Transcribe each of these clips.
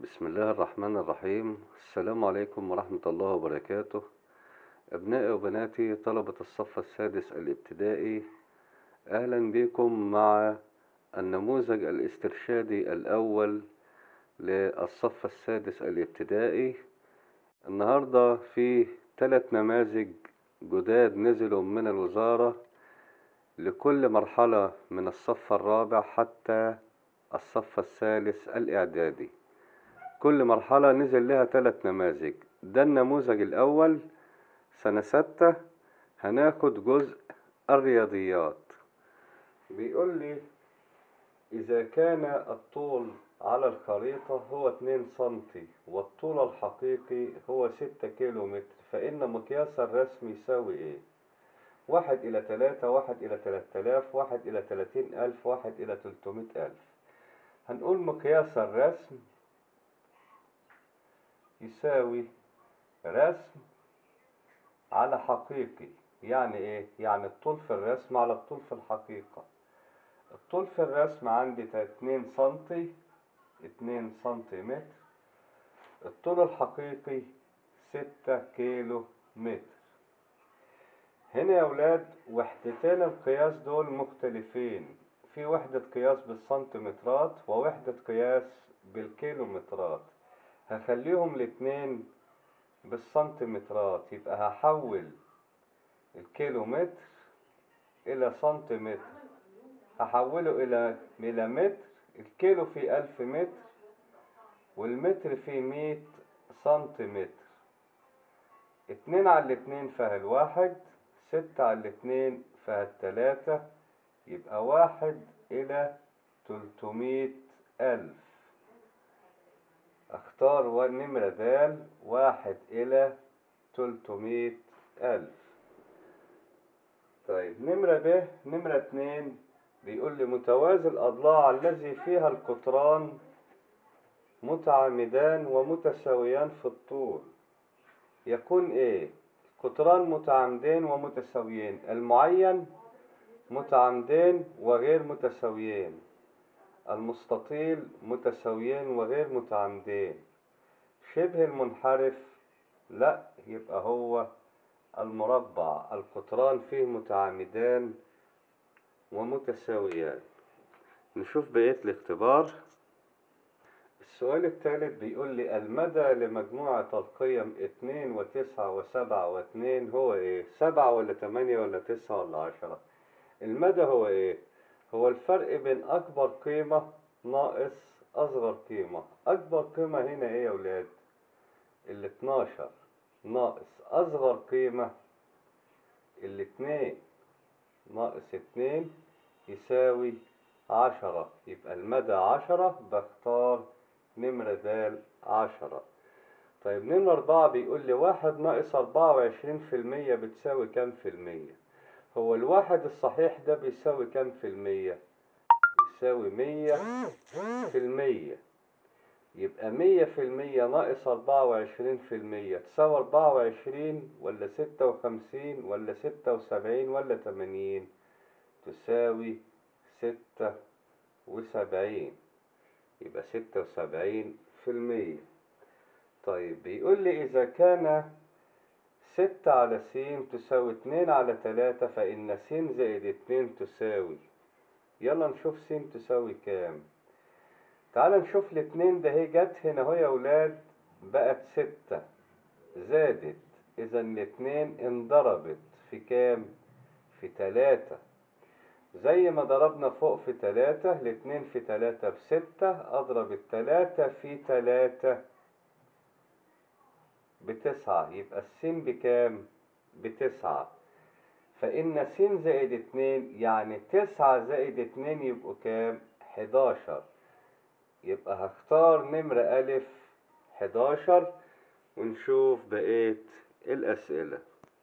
بسم الله الرحمن الرحيم السلام عليكم ورحمة الله وبركاته أبنائي وبناتي طلبة الصف السادس الابتدائي أهلا بكم مع النموذج الاسترشادي الأول للصف السادس الابتدائي النهاردة في ثلاث نماذج جداد نزلوا من الوزارة لكل مرحلة من الصف الرابع حتى الصف الثالث الإعدادي كل مرحلة نزل لها ثلاث نماذج ده النموذج الأول سنة ستة هناخد جزء الرياضيات بيقول لي إذا كان الطول على الخريطة هو 2 سنتي والطول الحقيقي هو 6 كيلو متر فإن مقياس الرسم يساوي إيه؟ واحد إلى تلاتة واحد إلى تلات آلاف واحد إلى تلاتين ألف واحد إلى تلتمية ألف هنقول مقياس الرسم يساوي رسم على حقيقي يعني ايه يعني الطول في الرسم على الطول في الحقيقة الطول في الرسم عندي اتنين سنتي اتنين سنتيمتر الطول الحقيقي ستة كيلو متر هنا يا ولاد وحدتين القياس دول مختلفين في وحدة قياس بالسنتيمترات ووحدة قياس بالكيلومترات هخليهم الاتنين بالسنتيمترات يبقى هحول الكيلومتر إلى سنتيمتر هحوله إلى إلى متر الكيلو في ألف متر والمتر في مية سنتيمتر اتنين على الاتنين فيها الواحد ستة على الاتنين فيها التلاتة يبقى واحد إلى تلتمية ألف اختار نمرة دال واحد إلى تلتمية ألف طيب نمرة ب نمرة اتنين بيقول لي متوازي الأضلاع الذي فيها القطران متعامدان ومتساويان في الطول يكون ايه قطران متعامدين ومتساويين المعين متعامدين وغير متساويين المستطيل متساويين وغير متعامدين شبه المنحرف لا يبقى هو المربع القطران فيه متعامدان ومتساويان نشوف بقية الاختبار السؤال الثالث بيقول لي المدى لمجموعة القيم اتنين وتسعة وسبعة واتنين هو ايه سبعة ولا تمانية ولا تسعة ولا عشرة المدى هو ايه هو الفرق بين اكبر قيمة ناقص اصغر قيمة اكبر قيمة هنا ايه يا ولاد ال 12 ناقص اصغر قيمة الاتنين ناقص اتنين يساوي عشرة يبقى المدى عشرة بختار نمرة د عشرة طيب نمرة أربعة بيقول لي واحد ناقص أربعة وعشرين في المية بتساوي كام في المية هو الواحد الصحيح ده بيساوي كام في المية بيساوي مية في المية يبقى مية في المية ناقص أربعة وعشرين في المية تساوي أربعة وعشرين ولا ستة وخمسين ولا ستة وسبعين ولا تمانين تساوي ستة وسبعين يبقى ستة وسبعين في المية طيب بيقول لي إذا كان ستة على س تساوي اتنين على تلاتة فإن س زائد اتنين تساوي يلا نشوف س تساوي كام تعال نشوف الاتنين ده هي جت هنا اهو يا ولاد بقت ستة زادت إذا الاتنين انضربت في كام؟ في تلاتة زي ما ضربنا فوق في تلاتة الاتنين في تلاتة بستة أضرب التلاتة في تلاتة بتسعة يبقى السين بكام؟ بتسعة فإن س زائد اتنين يعني تسعة زائد اتنين يبقوا كام؟ حداشر يبقى هختار نمرة ألف حداشر ونشوف بقية الأسئلة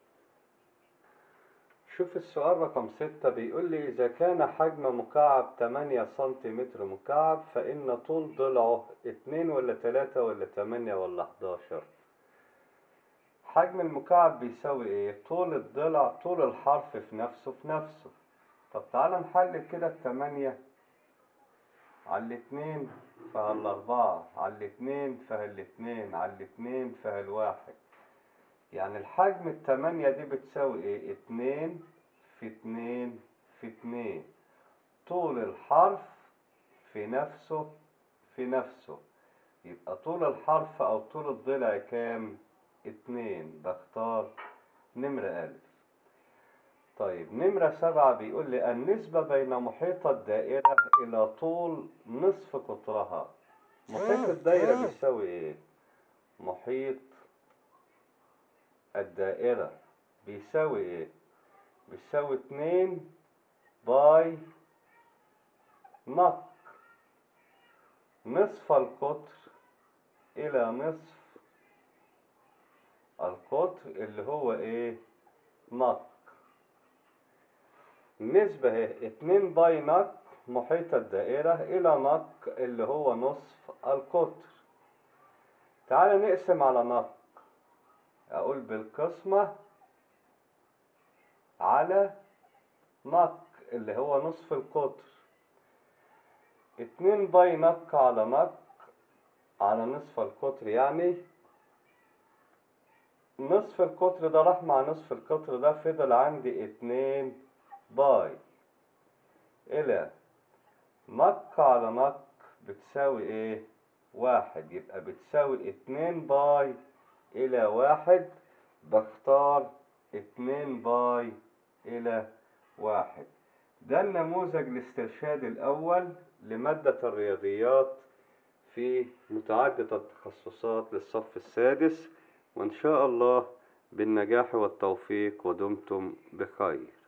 شوف السؤال رقم ستة بيقول لي إذا كان حجم مكعب تمانية سنتيمتر مكعب فإن طول ضلعه اتنين ولا تلاتة ولا تمانية ولا حداشر حجم المكعب بيساوي ايه طول الضلع طول الحرف في نفسه في نفسه طب تعالى نحلل كده التمانية على الاتنين فيها الأربعة على الاتنين فيها الاتنين على الاتنين فيها الواحد يعني الحجم التمانية دي بتساوي ايه اتنين في اتنين في اتنين طول الحرف في نفسه في نفسه يبقى طول الحرف او طول الضلع كام اتنين بختار نمرة ألف طيب نمرة سبعة بيقول لي النسبة بين محيط الدائرة إلى طول نصف قطرها محيط الدائرة بيساوي إيه؟ محيط الدائرة بيساوي إيه؟ بيساوي اتنين باي نق نصف القطر إلى نصف القطر اللي هو إيه؟ نق النسبة اهي اتنين باي نق محيط الدائرة إلى نق اللي هو نصف القطر تعال نقسم على نق أقول بالقسمة على نق اللي هو نصف القطر اتنين باي نق على نق على نصف القطر يعني نصف القطر ده راح مع نصف القطر ده فضل عندي اتنين باي إلى نق على نق بتساوي ايه واحد يبقى بتساوي اتنين باي إلى واحد بختار اتنين باي إلى واحد ده النموذج الاسترشادي الأول لمادة الرياضيات في متعدد التخصصات للصف السادس وإن شاء الله بالنجاح والتوفيق ودمتم بخير